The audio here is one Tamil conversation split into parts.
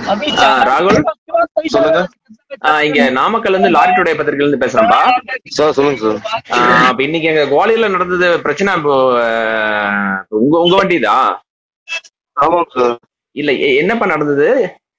ஆ, ராகுல் சொல்லுங்க ஆ, இங்க நாமக்கல்ல இருந்து லாரி டுடே பத்திரிகையில இருந்து பேசுறேன்பா சார் சொல்லுங்க சார் ஆ, அப்ப இன்னைக்கு எங்க குவாலியர்ல நடந்தது பிரச்சனை இப்போ ஆ, உங்க உங்க வண்டிதான் ஆமாம் சார் இல்ல எ- என்னப்பா நடந்தது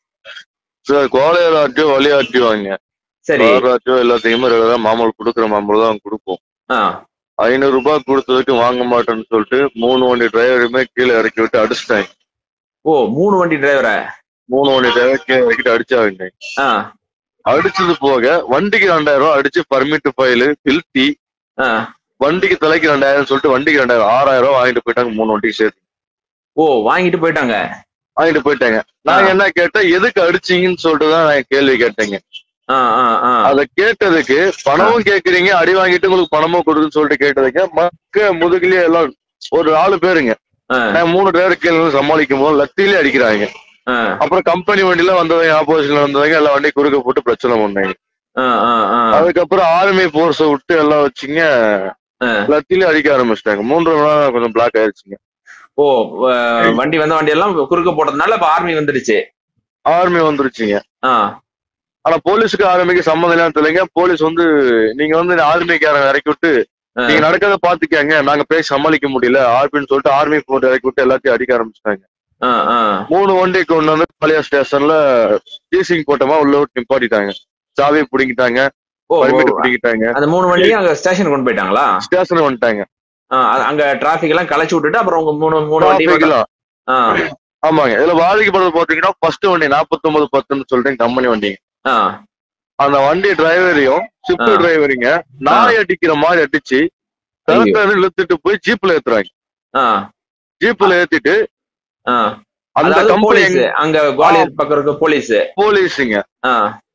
சார் கோலையர் ஆட்டியோ வழி ஆட்டியோ வாங்க சரி கார் ஆட்டியோ எல்லாத்தையுமே ரெகுலரா மாமூல் கொடுக்குற மாமூல் தான் கொடுப்போம் ஆ ஐநூறு ரூபாய் கொடுத்ததுக்கு வாங்க மாட்டேன்னு சொல்லிட்டு மூணு வண்டி டிரைவருமே கீழே இறக்கி விட்டு அடிச்சிட்டாங்க ஓ மூணு வண்டி டிரைவரை மூணு வண்டி டிரைவர் கீழே இறக்கிட்டு அடிச்சாங்க ஆ அடிச்சது போக வண்டிக்கு ரெண்டாயிரம் ரூபாய் அடிச்சு பர்மிட் ஃபைலு பில்டி ஆ வண்டிக்கு தலைக்கு ரெண்டாயிரம் சொல்லிட்டு வண்டிக்கு ரெண்டாயிரம் ஆறாயிரம் ரூபாய் வாங்கிட்டு போயிட்டாங்க மூணு வண்டிக்கு சேர்த்து ஓ வாங்கிட்டு போயிட்டாங்க வாங்கிட்டு போயிட்டாங்க நாங்க என்ன கேட்டேன் எதுக்கு அடிச்சீங்கன்னு சொல்லிட்டு தான் நான் கேள்வி கேட்டேங்க ஆ ஆ ஆ அத கேட்டதுக்கு பணமும் கேக்குறீங்க அடி வாங்கிட்டு உங்களுக்கு பணமும் கொடுக்குன்னு சொல்லிட்டு கேட்டதுக்கு மக்க முதுகுலயே எல்லாம் ஒரு நாலு பேருங்க ஆ, நான் மூணு டிரைவர் கீழே சமாளிக்கும் போது லத்திலே அடிக்கிறாங்க ஆ, அப்புறம் கம்பெனி வண்டியில வந்தவங்க ஆப்போசிட்ல வந்தவங்க எல்லா வண்டியும் குறுக்க போட்டு பிரச்சனை பண்ணாங்க ஆ, ஆ, ஆ. அதுக்கப்புறம் ஆர்மி போர்ஸ விட்டு எல்லாம் வச்சுங்க ஆ. லத்திலே அடிக்க ஆரம்பிச்சிட்டாங்க மூன்று மணி நேரம் கொஞ்சம் பிளாக் ஆயிடுச்சுங்க ஓ ஆ, வண்டி வந்த வண்டி எல்லாம் குறுக்க போட்டதுனால இப்ப ஆர்மி வந்துடுச்சு ஆர்மி வந்துருச்சுங்க ஆ ஆனா போலீஸுக்கு ஆர்மிக்கு சம்மந்தம் இல்லாம தெரியலங்க போலீஸ் வந்து நீங்க வந்து ஆர்மிக்காரங்க இறக்கி விட்டு ஆ. நீங்க நடக்கிறத பாத்துக்கங்க நாங்க பேசி சமாளிக்க முடியல ஆர்மின்னு சொல்லிட்டு ஆர்மி போட்டு இறக்கி விட்டு எல்லாத்தையும் அடிக்க ஆரம்பிச்சிட்டாங்க ஆ, ஆ. மூணு வண்டி கொண்டு வந்து பழைய ஸ்டேஷன்ல டீசிங் போட்டமா உள்ள விட்டு நிப்பாட்டிட்டாங்க சாவியை பிடிங்கிட்டாங்க ஓ, ஓ, பர்மிட் பிடிங்கிட்டாங்க அந்த மூணு வண்டியும் அங்க ஸ்டேஷன் கொண்டு போயிட்டாங்களா ஸ்டேஷன் வந்துட்டாங்க ஆ, அ- அங்க டிராபிக் எல்லாம் கலைச்சு விட்டுட்டு அப்புறம் உங்க மூணு மூணு வண்டி Traffic மட்டும்- எல்லாம். ஆ, ஆமாங்க இதுல பாதிக்கப்படுறது பாத்தீங்கன்னா ஃபர்ஸ்ட் வண்டி 49 பத்துன்னு சொல்லிட்டு கம்பெனி வண்டிங்க ஆ, அந்த வண்டி டிரைவரையும் ஷிஃப்ட் ஆ. டிரைவரிங்க நாய் அடிக்கிற மாதிரி அடிச்சு தரத்தை இழுத்துட்டு போய் ஜீப்ல ஏத்துறாங்க ஆ, ஜீப்ல ஏத்திட்டு ஆ. அந்த அதாவது கம்பெனி போலீஸ் அங்க குவாலியர் பக்கம் இருக்க போலீஸ் போலீஸுங்க ஆ,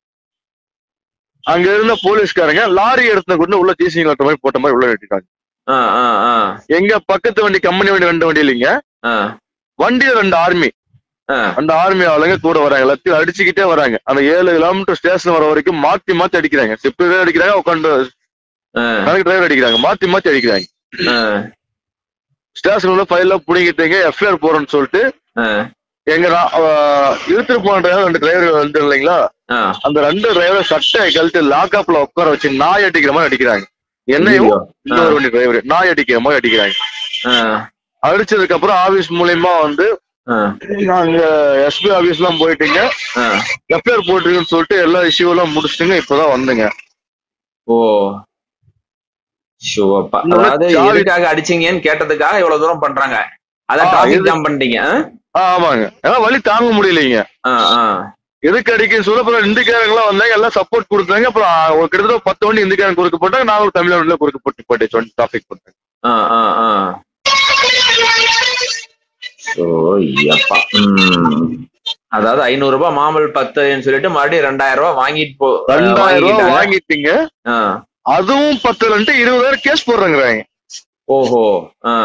அங்க இருந்த போலீஸ்காரங்க லாரி எடுத்து கொண்டு உள்ள டீசிங் லெட்டர் மாதிரி போட்ட மாதிரி உள்ள வெட்டிட்டாங்க ஆ, ஆ, ஆ, எங்க பக்கத்து வண்டி கம்பெனி வண்டி ரெண்டு வண்டி இல்லைங்க ஆ, வண்டியில ரெண்டு ஆர்மி ஆ. அந்த ஆர்மி ஆளுங்க கூட வராங்க எல்லாத்தையும் அடிச்சுக்கிட்டே வராங்க அந்த ஏழு கிலோமீட்டர் ஸ்டேஷன் வர வரைக்கும் மாத்தி மாத்தி அடிக்கிறாங்க ஷிஃப்ட் அடிக்கிறாங்க உட்காந்து ஆ, டிரைவர் அடிக்கிறாங்க மாத்தி மாத்தி அடிக்கிறாங்க ஆ, ஸ்டேஷன் உள்ள ஃபைல்ல புடிங்கிட்டீங்க எஃப்ஐஆர் போறேன்னு சொல்லிட்டு ஆ, எங்க நான், ஆஹ், இழுத்துட்டு போன டிரைவர் ரெண்டு டிரைவர் வந்து இல்லைங்களா ஆ. அந்த ரெண்டு டிரைவர் சட்டையை கழட்டி லாக்அப்ல உட்கார வச்சு நாய் அடிக்கிற மாதிரி அடிக்கிறாங்க என்னையும் ஐயோ. இன்னொரு வண்டி டிரைவர் நாய் அடிக்கிற மாதிரி அடிக்கிறாங்க ஆ, அடிச்சதுக்கு அப்புறம் ஆபீஸ் மூலியமா வந்து ஆ, நாங்க எஸ்பி ஆபீஸ் எல்லாம் போயிட்டீங்க ஆ. எஃப்ஐஆர் போட்டுருக்குன்னு சொல்லிட்டு எல்லா இஷ்யூ எல்லாம் முடிச்சுட்டுங்க இப்பதான் வந்தேங்க ஓ ஷோ அப்பா இந்த மாதிரி அதாவது சாவி- எதுக்காக அடிச்சீங்கன்னு கேட்டதுக்காக இவ்வளவு தூரம் பண்றாங்க அதான் ஆ, டிராபிக் இது- ஜாம் பண்ணிட்டீங்க ஆ? ஆ, ஆமாங்க ஏன்னா வழி தாங்க முடியலைங்க ஆ, ஆ. எதுக்கு அடிக்க சொல்ல அப்புறம் இந்துக்காரங்களாம் வந்தாங்க எல்லாம் சப்போர்ட் கொடுத்தாங்க அப்புறம் ஆ, ஒரு கிட்டத்தட்ட பத்து வண்டி இந்துக்காரங்க குறுக்கு போட்டாங்க நாங்களும் தமிழ்நாடுல குறுக்கு போட்டு போட்டு டிராபிக் போட்டாங்க ஆ, ஆ, ஆ. ஓ எப்பா ம். அதாவது ஐநூறு ரூபாய் மாமல் பத்துன்னு சொல்லிட்டு மறுபடியும் ரெண்டாயிரம் ரூபாய் வாங்கிட்டு போ ரெண்டாயிரம் ரூபாய் வாங்கிட்டாங்க. வாங்கிட்டீங்க ஆ. அதுவும் பத்துலன்ட்டு இருபதாயிரம் கேஸ் போடுறாங்கிறாங்க ஓஹோ ஆ.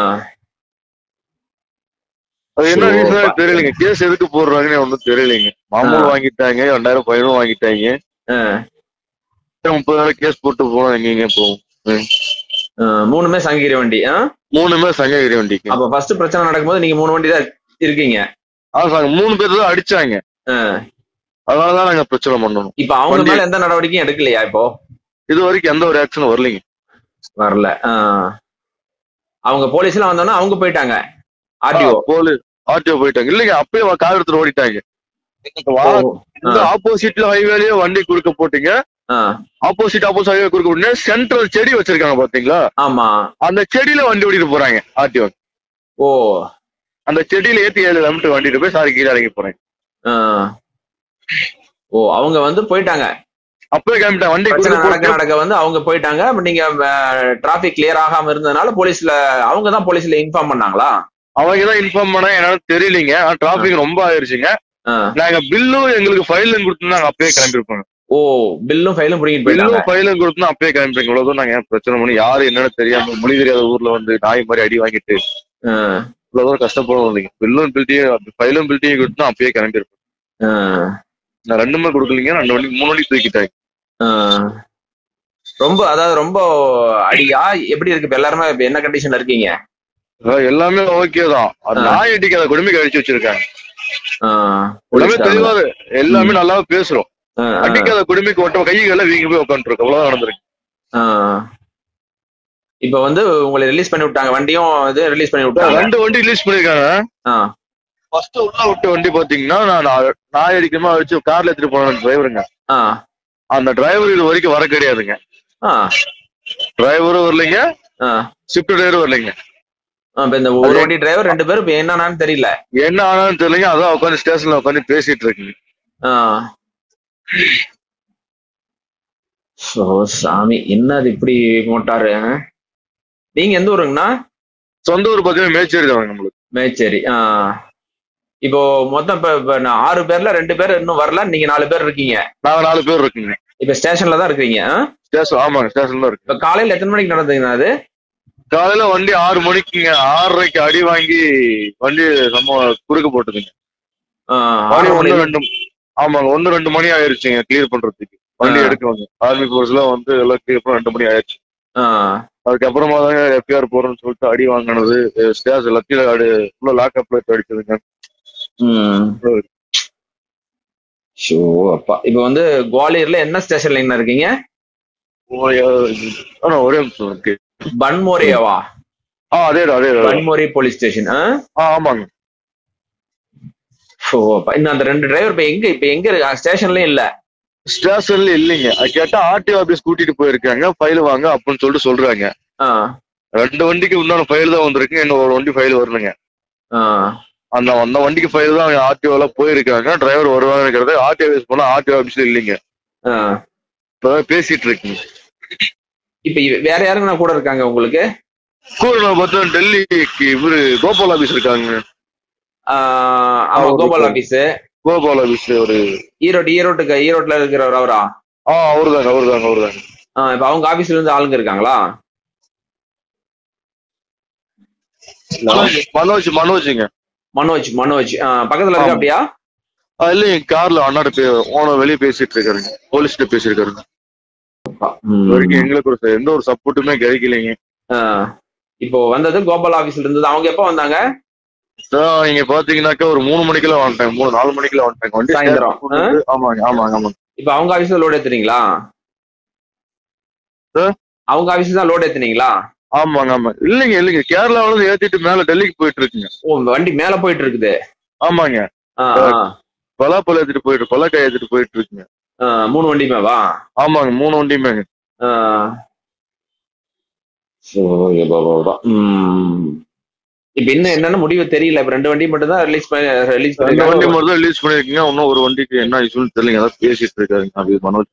அது என்ன சோ, ரீசனா பா- தெரியலைங்க கேஸ் எதுக்கு போடுறாங்கன்னு ஒன்றும் தெரியலைங்க மாமூல் ஆ. வாங்கிட்டாங்க ரெண்டாயிரம் ஃபைனும் வாங்கிட்டாங்க ஆ. முப்பதாயிரம் கேஸ் போட்டு போனோம் எங்கெங்க போகும் ம். ஆ, மூணுமே சங்ககிரி வண்டி ஆ? மூணுமே சங்ககிரி வண்டிக்கு அப்ப ஃபர்ஸ்ட் பிரச்சனை நடக்கும்போது நீங்க மூணு வண்டி தான் இருக்கீங்க ஆ சாங்க மூணு பேர் தான் அடிச்சாங்க ஆ. அதனாலதான் நாங்க பிரச்சனை பண்ணணும் இப்ப அவங்க வண்டி- மேல எந்த நடவடிக்கையும் எடுக்கலையா இப்போ இது வரைக்கும் எந்த ஒரு ஆக்ஷனும் வரலைங்க வரல ஆ. அவங்க போலீஸ்லாம் வந்தோன்னா அவங்க போயிட்டாங்க ஆர்டிஓ போலீஸ் ஆர்டிஓ போயிட்டாங்க இல்லைங்க அப்பயே வா- கார் எடுத்துட்டு ஓடிட்டாங்க இந்த ஆப்போசிட்ல ஹைவேலயே வண்டி குறுக்க போட்டீங்க ஆப்போசிட் ஆப்போசிட் ஹைவே குறுக்க போட்டீங்க சென்ட்ரல் செடி வச்சிருக்காங்க பாத்தீங்களா ஆமா அந்த செடியில வண்டி ஓடிட்டு போறாங்க ஆர்டிஓ ஓ அந்த செடியில ஏத்தி ஏழு கிலோமீட்டர் வண்டிட்டு போய் சாரி கீழே இறங்கி போறேன் ஆ. ஓ அவங்க வந்து போயிட்டாங்க அப்பவே கிளம்பிட்டேன் வண்டி பிரச்சனை குறுக்க நடக்க போட்டு நடக்க வந்து அவங்க போயிட்டாங்க அப்ப நீங்க டிராபிக் கிளியர் ஆகாம இருந்ததுனால போலீஸ்ல அவங்க தான் போலீஸ்ல இன்ஃபார்ம் பண்ணாங்களா அவங்க தான் இன்ஃபார்ம் பண்ணா என்னன்னு தெரியலீங்க ஆனா டிராபிக் ரொம்ப ஆயிருச்சுங்க ஆ. நாங்க பில்லும் எங்களுக்கு ஃபைலும் கொடுத்துருந்தாங்க அப்பயே கிளம்பிருப்போங்க ஓ பில்லும் ஃபைலும் பிடிங்கிட்டு போயிட்டாங்க பில்லும் ஃபைலும் கொடுத்தா அப்பயே கிளம்பிருங்க இவ்வளவுதான் நாங்க ஏன் பிரச்சனை பண்ணி யாரு என்னன்னு தெரியாம மொழி தெரியாத ஊர்ல வந்து நாய் மாதிரி அடி வாங்கிட்டு ஆ. இவ்வளவு கஷ்டப்படும் இல்லைங்க பில்லும் பில்ட்டையும் ஃபைலும் பில்ட்டையும் கொடுத்தா அப்பயே கிளம்பிருப்பேன் ஆ. நான் ரெண்டுமே கொடுக்கலீங்க ரெண்டு வண்டி மூணு வண்டி தூக்கிட்டாங்க ஆ. ரொம்ப அதாவது ரொம்ப அடியா எப்படி இருக்கு இப்ப எல்லாருமே இப்ப என்ன கண்டிஷன்ல இருக்கீங்க அதான் எல்லாமே ஓகே தான் அது ஆ. நாய் அடிக்காத கொடுமைக்கு அடிச்சு வச்சிருக்காங்க ஆ, எல்லாமே போலீஸ்காரங்க. தெளிவா எல்லாமே நல்லா பேசுறோம் ஆ, ஆ, அடிக்காத குடுமைக்கு ஒட்ட கைகளை வீங்கி போய் உட்காந்துருக்கு அவ்வளவுதான் நடந்திருக்கு ஆ. இப்ப வந்து உங்களை ரிலீஸ் பண்ணி விட்டாங்க வண்டியும் இது ரிலீஸ் பண்ணி விட்டாங்க ரெண்டு வண்டி ரிலீஸ் பண்ணிருக்காங்க ஆ, ஃபர்ஸ்ட் உள்ள விட்ட வண்டி பாத்தீங்கன்னா நான் நான் நாய் அடிக்கமா வச்சு கார்ல எடுத்துட்டு போன டிரைவருங்க ஆ, அந்த டிரைவர் இது வரைக்கும் வர கிடையாதுங்க ஆ, டிரைவரும் வரலைங்க ஆ. ஷிஃப்ட் டிரைவரும் வரலைங்க ஆ, இப்ப இந்த ஒரு வண்டி டிரைவர் ரெண்டு பேரும் இப்ப என்னன்னு தெரியல என்ன ஆனாலும் தெரியலங்க அதான் உட்காந்து ஸ்டேஷன்ல உட்காந்து பேசிட்டு இருக்குங்க ஆ. ஓ சாமி என்ன அது இப்படி மோட்டாரு ஆ? நீங்க எந்த ஊருங்கண்ணா சொந்த ஊர் பாத்தீங்கன்னா மேச்சேரி தான் நம்மளுக்கு மேச்சேரி ஆ இப்போ மொத்தம் இப்ப இப்ப நான் ஆறு பேர்ல ரெண்டு பேர் இன்னும் வரல நீங்க நாலு பேர் இருக்கீங்க நாங்க நாலு பேர் இருக்குங்க இப்ப ஸ்டேஷன்ல தான் இருக்கீங்க ஆ? ஸ்டேஷன் ஆமாங்க ஸ்டேஷன்ல தான் இருக்கு இப்ப காலையில எத்தனை மணிக்கு நடந்ததுங்கண்ணா அது காலையில வண்டி ஆறு மணிக்குங்க ஆறரைக்கு அடி வாங்கி வண்டி நம்ம குறுக்க போட்டுதுங்க ஆ, மணி ஆறு ஒண்ணு மணி ரெண்டு ஆமாங்க ஒண்ணு ரெண்டு மணி ஆயிருச்சுங்க கிளியர் பண்றதுக்கு வண்டி ஆ. எடுக்கவங்க ஆர்மி போர்ஸ்ல வந்து எல்லாம் கிளியர் பண்ண ரெண்டு மணி ஆயிருச்சு ஆ, அதுக்கப்புறமா தாங்க எஃப்ஐஆர் போறோம்னு சொல்லிட்டு அடி வாங்கினது ஸ்டேஷ் எல்லாத்தையும் அடி உள்ள லாக்அப்ல அடிச்சதுங்க ம். ஷோ அப்பா இப்ப வந்து குவாலியர்ல என்ன ஸ்டேஷன்ல என்ன இருக்கீங்க ஆனா ஒரே நிமிஷம் இருக்கு பன்மோரியாவா ஆ அதே தான், அதே தான். பன்மோரி போலீஸ் ஸ்டேஷன் ஆ ஆமாங்க ஷோ அப்பா இன்னும் அந்த ரெண்டு டிரைவர் இப்ப எங்க இப்ப எங்க இருக்கு ஸ்டேஷன்லயும் இல்ல ஸ்டேஷன்ல இல்லைங்க அது கேட்டா ஆர்டிஓ ஆபீஸ் கூட்டிட்டு போயிருக்காங்க ஃபைல் வாங்க அப்படின்னு சொல்லிட்டு சொல்றாங்க ஆ, ரெண்டு வண்டிக்கு இன்னொரு ஃபைல் தான் வந்திருக்கு இன்னும் ஒரு வண்டி ஃபைல் வரணுங்க ஆ, அந்த அந்த வண்டிக்கு ஃபைல் தான் ஆர்டிஓ எல்லாம் போயிருக்காங்க டிரைவர் வருவாங்கிறது ஆர்டிஓ ஆபீஸ் போனா ஆர்டிஓ ஆபீஸ்ல இல்லைங்க ஆ. இப்பதான் பேசிட்டு இருக்கீங்க இப்ப இவ- வேற யாருங்க கூட இருக்காங்க உங்களுக்கு கூட நான் பார்த்தா டெல்லிக்கு இவரு கோபால் ஆபீஸ் இருக்காங்க ஆ, ஆமா அவரு கோபால் இருக்காரு. ஆபீஸ் கோபால் ஆபீஸ் ஒரு ஈரோடு ஈரோட்டுக்கு ஈரோட்ல இருக்கிறவர் அவரா ஆ அவருதாங்க அவருதாங்க அவருதாங்க ஆ, இப்ப அவங்க ஆபீஸ்ல இருந்து ஆளுங்க இருக்காங்களா Hello? மனோஜ் மனோஜுங்க மனோஜ் மனோஜ் ஆ, பக்கத்துல இருக்க ஆமா. அப்படியா ஆ, இல்லைங்க கார்ல அண்ணாட பே ஓனர் வெளியே பேசிட்டு இருக்காருங்க போலீஸ்கிட்ட பேசியிருக்காருங்க ம். இது வரைக்கும் எங்களுக்கு ஒரு எந்த ஒரு சப்போர்ட்டுமே கிடைக்கலைங்க ஆ. இப்போ வந்தது கோபால் ஆபீஸ்ல இருந்தது அவங்க எப்ப வந்தாங்க அதான் நீங்க பாத்தீங்கன்னாக்கா ஒரு மூணு மணிக்கெல்லாம் வந்துட்டாங்க மூணு நாலு மணிக்கெல்லாம் வந்துட்டாங்க வண்டி சாயந்தரம், ஸ்டார்ட் பண்ணிட்டு- ஆமாங்க ஆமாங்க ஆமாங்க இப்ப அவங்க ஆபீஸ்ல லோட் ஏத்துனீங்களா Sir? அவங்க ஆபீஸ் தான் லோட் ஏத்துனீங்களா ஆமாங்க ஆமா இல்லைங்க இல்லைங்க கேரளாவில இருந்து ஏத்திட்டு மேல டெல்லிக்கு போயிட்டு இருக்குங்க ஓ வண்டி மேல போயிட்டு இருக்குது ஆமாங்க ஆ, ஆ. பலாப்பழம் ஏத்திட்டு போயிட்டு பலாக்காய் ஏத்திட்டு போயிட்டு இருக்குங்க ஆ, மூணு வண்டியுமேவா ஆமாங்க மூணு வண்டியுமேங்க ஆ. சோ, எப்பா, எப்பா, எப்பா. ம். இப்ப இன்னும் என்னன்னு முடிவு தெரியல இப்ப ரெண்டு வண்டி மட்டும் தான் ரிலீஸ் பண்ணி ரிலீஸ் ரெண்டு வண்டி பண்ணி மட்டும் தான் ரிலீஸ் பண்ணிருக்கீங்க இன்னும் ஒரு வண்டிக்கு என்ன இஷ்யூன்னு தெரியல அதான் பேசிட்டு இருக்காருங்க அப்படி மனோஜ்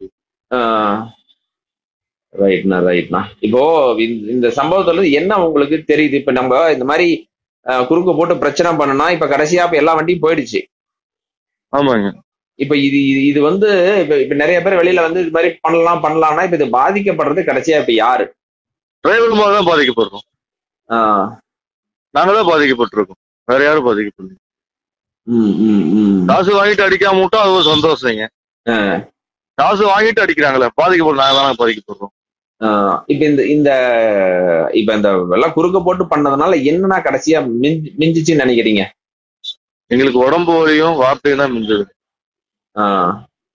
ரைட்ண்ணா ரைட்ண்ணா இப்போ இந்த- இந்த சம்பவத்துல இருந்து என்ன உங்களுக்கு தெரியுது இப்ப நம்ம இந்த மாதிரி அஹ், குறுக்க போட்டு பிரச்சனை பண்ணனா இப்ப கடைசியா இப்ப எல்லா வண்டியும் போயிடுச்சு ஆமாங்க இப்ப இது இது- இது வந்து இப்ப இப்ப நிறைய பேர் வெளியில வந்து இது மாதிரி பண்ணலாம் பண்ணலாம்னா இப்ப இது பாதிக்கப்படுறது கடைசியா இப்ப யாரு டிரைவர் மாதிரி தான் பாதிக்கப்படுறோம் ஆஹ் நாங்க தான் பாதிக்கப்பட்டிருக்கோம் வேற யாரும் பாதிக்கப்படல ம், ம், ம். காசு வாங்கிட்டு அடிக்காம விட்டா அது ஒரு சந்தோஷங்க ஆ. காசு வாங்கிட்டு அடிக்கிறாங்களே பாதிக்கப்படும் நாங்க தானே பாதிக்கப்படுறோம் ஆஹ் இப்ப இந்த இந்த இப்ப இந்த எல்லாம் குறுக்க போட்டு பண்ணதுனால என்னன்னா கடைசியா மிஞ்சி மிஞ்சிச்சுன்னு நினைக்கிறீங்க எங்களுக்கு உடம்பு வலியும் வார்த்தையும் தான் மிஞ்சது ஆஹ்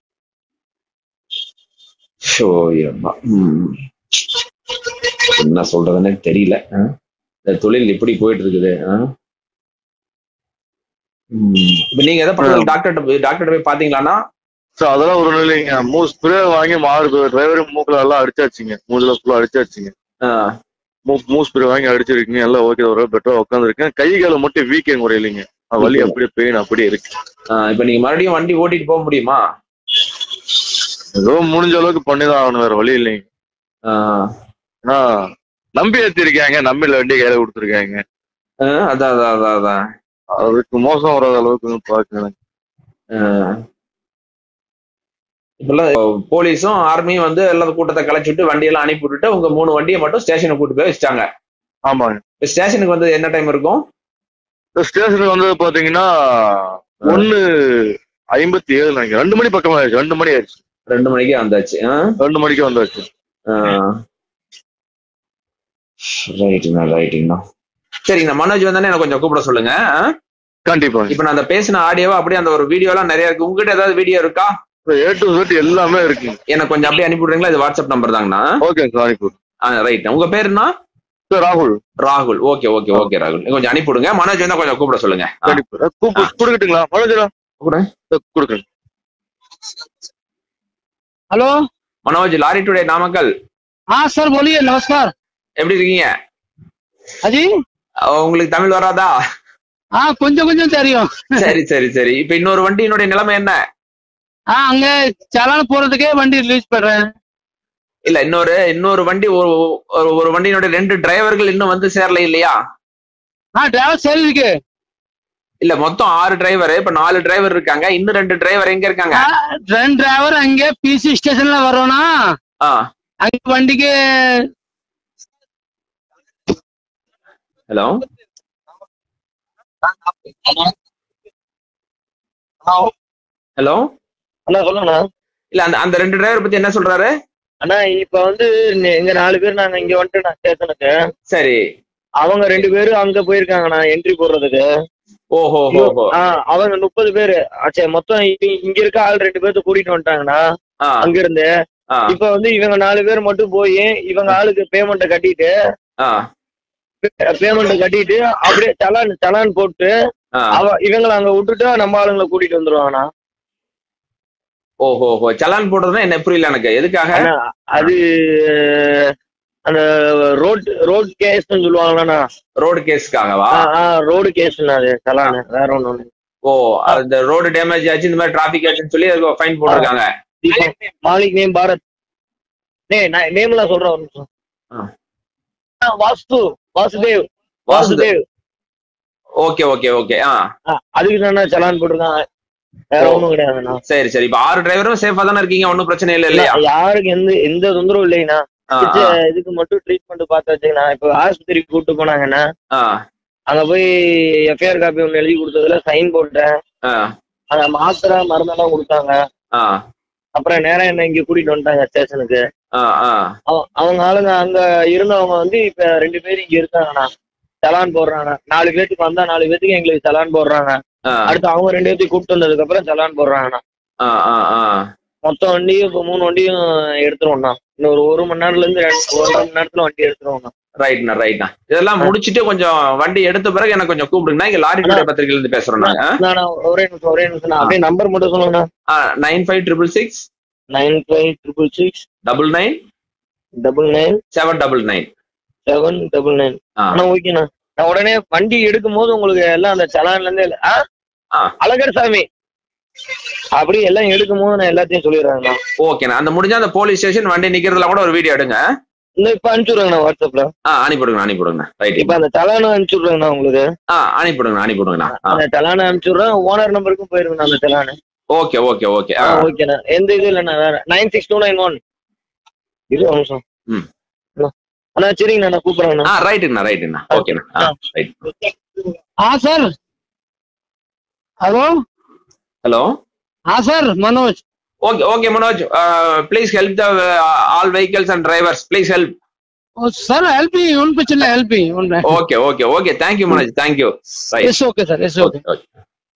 ஷோ யப்பா. ம். என்ன சொல்றதுன்னே தெரியல ஆ? இந்த தொழில் எப்படி போயிட்டு இருக்குது ஆ? ம். இப்ப நீங்க எதை பக்கத்துல டாக்டர் போய் டாக்டர் போய் பாத்தீங்களான்னா சோ அதெல்லாம் ஒரு நிலைங்க மூ ஸ்ப்ரே வாங்கி மாறு டிரைவர் மூக்குல எல்லாம் அடிச்சாச்சுங்க மூஞ்சில ஃபுல்லா அடிச்சாச்சுங்க ஆ, மூ மூ ஸ்ப்ரே வாங்கி அடிச்சிருக்கீங்க எல்லாம் ஓகே ஒரு பெட்டரா உட்காந்துருக்கேன் கை கால மட்டும் வீக்கெண்ட் குறையிலைங்க அது வலி அப்படியே பெயின் அப்படியே இருக்கு ஆ, இப்ப நீங்க மறுபடியும் வண்டி ஓட்டிட்டு போக முடியுமா ஏதோ முடிஞ்ச அளவுக்கு பண்ணிதான் ஆகணும் வேற வழி இல்லைங்க ஆ, ஏன்னா நம்பி ஏத்திருக்காங்க நம்பி வண்டி கையில கொடுத்துருக்காங்க ஆ, அதான் அதான் அதான் அதான் அதுக்கு மோசம் வராத அளவுக்கு கொஞ்சம் பாக்கணும் இப்பெல்லாம் போலீஸும் ஆர்மியும் வந்து எல்லாம் கூட்டத்தை கலைச்சிட்டு வண்டியெல்லாம் அனுப்பி விட்டுட்டு உங்க மூணு வண்டியை மட்டும் ஸ்டேஷனுக்கு கூட்டு போய் வச்சிட்டாங்க ஆமாங்க இப்ப ஸ்டேஷனுக்கு வந்து என்ன டைம் இருக்கும் இந்த ஸ்டேஷனுக்கு வந்து பாத்தீங்கன்னா ஒண்ணு ஐம்பத்தி ஏழு நினைக்கிறேன் ரெண்டு மணி பக்கமா ஆயிடுச்சு ரெண்டு மணி ஆயிடுச்சு ரெண்டு மணிக்கு வந்தாச்சு ரெண்டு மணிக்கு வந்தாச்சு ரைட்டுண்ணா ரைட்டுங்கண்ணா சரிங்கண்ணா மனோஜ் வந்தானே எனக்கு கொஞ்சம் கூப்பிட சொல்லுங்க ஆ? கண்டிப்பா இப்ப நான் அந்த பேசின ஆடியோவா அப்படியே அந்த ஒரு வீடியோ எல்லாம் நிறைய இருக்கு உங்ககிட்ட ஏதாவது வீடியோ இருக்கா ஏ டு Z எல்லாமே இருக்குங்க எனக்கு கொஞ்சம் அப்படியே அனுப்பி விடுறீங்களா இது வாட்ஸ்அப் நம்பர் தாங்கண்ணா ஓகே சாரிப்பூர் ரைட் உங்க பேருண்ணா சார் ராகுல் ராகுல் ஓகே ஓகே ஓகே ராகுல் நீங்க கொஞ்சம் அனுப்பி விடுங்க மனோஜ் வந்தா கொஞ்சம் கூப்பிட சொல்லுங்க ஆ, கண்டிப்பா கூப்பிடு கொடுக்கட்டுங்களா மனோஜரா கூப்பிடுங்க. கொடுக்குறேன் hello Manoj lorry today Namakkal हाँ सर बोलिए नमस्कार எப்படி இருக்கீங்க अजी அஹ், உங்களுக்கு தமிழ் வராதா हाँ கொஞ்சம் கொஞ்சம் தெரியும் சரி சரி சரி இப்ப இன்னொரு வண்டியினுடைய நிலைமை என்ன ஆ அங்க சலான் போறதுக்கே வண்டி ரிலீஸ் பண்றேன் இல்ல இன்னொரு இன்னொரு வண்டி ஒரு ஒரு- ஒரு வண்டியினுடைய ரெண்டு டிரைவர்கள் இன்னும் வந்து சேரல இல்லையா ஆ டிரைவர் சரி இருக்கு இல்ல மொத்தம் ஆறு டிரைவர் இப்ப நாலு டிரைவர் இருக்காங்க இன்னும் ரெண்டு டிரைவர் எங்க இருக்காங்க ஆ, ரெண்டு டிரைவர் அங்கே பிசி ஸ்டேஷன்ல வரோம்னா ஆ அங்க வண்டிக்கு ஹலோ ஹலோ அண்ணா சொல்லுங்கண்ணா இல்ல அந்த அந்த ரெண்டு டிரைவர் பத்தி என்ன சொல்றாரு அண்ணா இப்ப வந்து நெ- எங்க நாலு பேர் நாங்க இங்க வந்துட்டு நான் ஸ்டேஷனுக்கு சரி அவங்க ரெண்டு பேரும் அங்க போயிருக்காங்கண்ணா என்ட்ரி போடுறதுக்கு ஓஹோ ஹோ ஹோ ஆ, அவங்க முப்பது பேரு ஆ, சரி மொத்தம் இ- இங்க இருக்க ஆள் ரெண்டு பேர்த்த கூட்டிட்டு வந்துட்டாங்கண்ணா ஆ அங்க இருந்து ஆ இப்ப வந்து இவங்க நாலு பேர் மட்டும் போய் இவங்க ஆளுக்கு பேமெண்ட்டை கட்டிட்டு ஆ பேமெண்ட் கட்டிட்டு அப்படியே சலான் சலான் போட்டு ஆ அவ இவங்களை அங்க விட்டுட்டு நம்ம ஆளுங்களை கூட்டிட்டு வந்துருவாங்கண்ணா ஓஹோ ஹோ சலான் போடுறதுன்னா என்ன புரியல எனக்கு எதுக்காக அண்ணா, அது அந்த ரோட் ரோட் கேஸ்ன்னு சொல்லுவாங்களாண்ணா ரோடு கேஸ்க்காகவா ரோடு கேஸ்ண்ணா அது சலான் வேற ஒண்ணு ஓ அந்த ரோடு டேமேஜ் ஆச்சு இந்த மாதிரி டிராபிக் ஆச்சுன்னு சொல்லி ஃபைன் போட்டிருக்காங்க மாலிக் நேம் பாரத் நே நேம் எல்லாம் சொல்றேன் ஒரு நிமிஷம் ஆ. ஆ, வாஸ்து Vasudev Vasudev. Vasudev okay okay okay ஆ ஆ, அதுக்கு தானே சலான் போட்டிருக்கான் வேற ஓ. ஒண்ணும் கிடையாதுண்ணா சரி சரி இப்ப ஆறு டிரைவரும் சேஃபா தானே இருக்கீங்க ஒன்றும் பிரச்சனை இல்லை இல்லையா யாருக்கு எந்த எந்த தொந்தரவும் இல்லைண்ணா ஆ, பிடிச்ச இதுக்கு மட்டும் ட்ரீட்மெண்ட் பார்த்து வச்சுக்கண்ணா இப்ப ஆஸ்பத்திரிக்கு கூட்டு போனாங்கன்னா ஆ, அங்க போய் எஃப்ஐஆர் காப்பி ஒண்ணு எழுதி கொடுத்ததுல சைன் போட்டேன் ஆ, அந்த மாத்திரை மருந்தெல்லாம் கொடுத்தாங்க ஆ, அப்புறம் நேரா என்ன இங்க கூட்டிட்டு வந்துட்டாங்க ஸ்டேஷனுக்கு ஆ, ஆ. அவ- அவங்க ஆளுங்க அங்க இருந்தவங்க வந்து இப்ப ரெண்டு பேரும் இங்க இருக்காங்கண்ணா சலான் போடுறாங்க நாலு பேத்துக்கு வந்தா நாலு பேத்துக்கு எங்களுக்கு சலான் போடுறாங்க ஆ, அடுத்து அவங்க ரெண்டு பேத்துக்கு கூப்பிட்டு வந்ததுக்கு அப்புறம் சலான் போடுறாங்கண்ணா ஆ, ஆ, ஆ. மொத்தம் வண்டியும் இப்ப மூணு வண்டியும் எடுத்துருவோம்ண்ணா இன்னும் ஒரு ஒரு மணி நேரத்துல இருந்து ரெண்டு ஒன்றரை மணி நேரத்துல வண்டி எடுத்துருவோம்ண்ணா ரைட்ண்ணா ரைட்ண்ணா இதெல்லாம் முடிச்சிட்டு கொஞ்சம் வண்டி எடுத்த பிறகு எனக்கு கொஞ்சம் கூப்பிடுங்க இங்க லாரி டுடே பத்திரிகையில இருந்து பேசுறோம் நாங்க நான் நான் ஒரே நிமிஷம் ஒரே நிமிஷம் நான் அப்படியே நம்பர் மட்டும் சொல்லுங்கண்ணா nine five triple six nine five triple six double nine double nine seven double nine seven double nine ஆ. அண்ணா ஓகேண்ணா நான் உடனே வண்டி எடுக்கும் போது உங்களுக்கு எல்லாம் அந்த சலான்ல இருந்து எல்லாம்- ஆ? ஆ. அழகர் சாமி அப்படி எல்லாம் எடுக்கும் போது நான் எல்லாத்தையும் சொல்லிடுறேங்கண்ணா ஓகேண்ணா அந்த முடிஞ்சா அந்த போலீஸ் ஸ்டேஷன் வண்டி நிக்கிறதுல கூட ஒரு வீடியோ எடுங்க இந்த இப்ப அனுப்பிச்சுடுறேங்கண்ணா வாட்ஸ்அப்ல ஆ அனுப்பிவிடுங்க அனுப்பிவிடுங்க ரைட் இப்ப அந்த சலானை அனுப்பிச்சுடுறேங்கண்ணா உங்களுக்கு ஆ அனுப்பிவிடுங்க அனுப்பிவிடுங்கண்ணா ஆ அந்த சலானை அனுப்பிச்சுடுறேன் ஓனர் நம்பருக்கும் போயிருங்கண்ணா அந்த சலானு ஓகே ஓகே ஓகே ஆ ஓகேண்ணா எந்த இது இல்லைண்ணா வேற nine six two nine one இரு ஒரு நிமிஷம் ம். அண்ணா. அண்ணா சரிங்கண்ணா நான் கூப்பிடுறேங்கண்ணா ஆ ரைட்டுங்கண்ணா ரைட்டுங்கண்ணா ஓகேண்ணா ஆ ரைட் हाँ सर हेलो ஹலோ हाँ sir Manoj okay okay Manoj please help the all vehicles and drivers please help ओ, सर हेल्प ही उन पे चले हेल्प ही उन पे okay okay okay thank you Manoj thank you right it's okay sir it's okay okay okay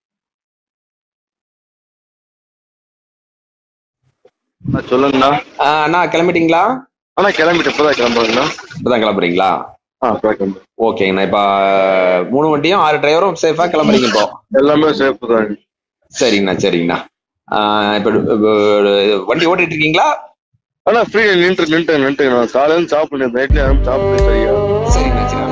ஆ, சொல்லுங்கண்ணா அண்ணா கிளம்பிட்டீங்களா ஆனா கிளம்பிட்டு இப்பதான் கிளம்புறேங்கண்ணா இப்பதான் கிளம்புறீங்களா ஆ இப்பதான் கிளம்புறேன் ஓகேங்கண்ணா இப்ப மூணு வண்டியும் ஆறு டிரைவரும் சேஃபா கிளம்புறீங்க இப்போ எல்லாமே சேஃப் தான் சரிங்கண்ணா சரிங்கண்ணா ஆஹ் இப்ப அஹ், வண்டி ஓட்டிட்டு இருக்கீங்களா ஆனா ஃப்ரீ நின்று நின்று நின்று நான் காலையில சாப்பிடுறேன் நைட்ல யாரும் சாப்பிட்டு சரியா சரிங்கண்ணா சரி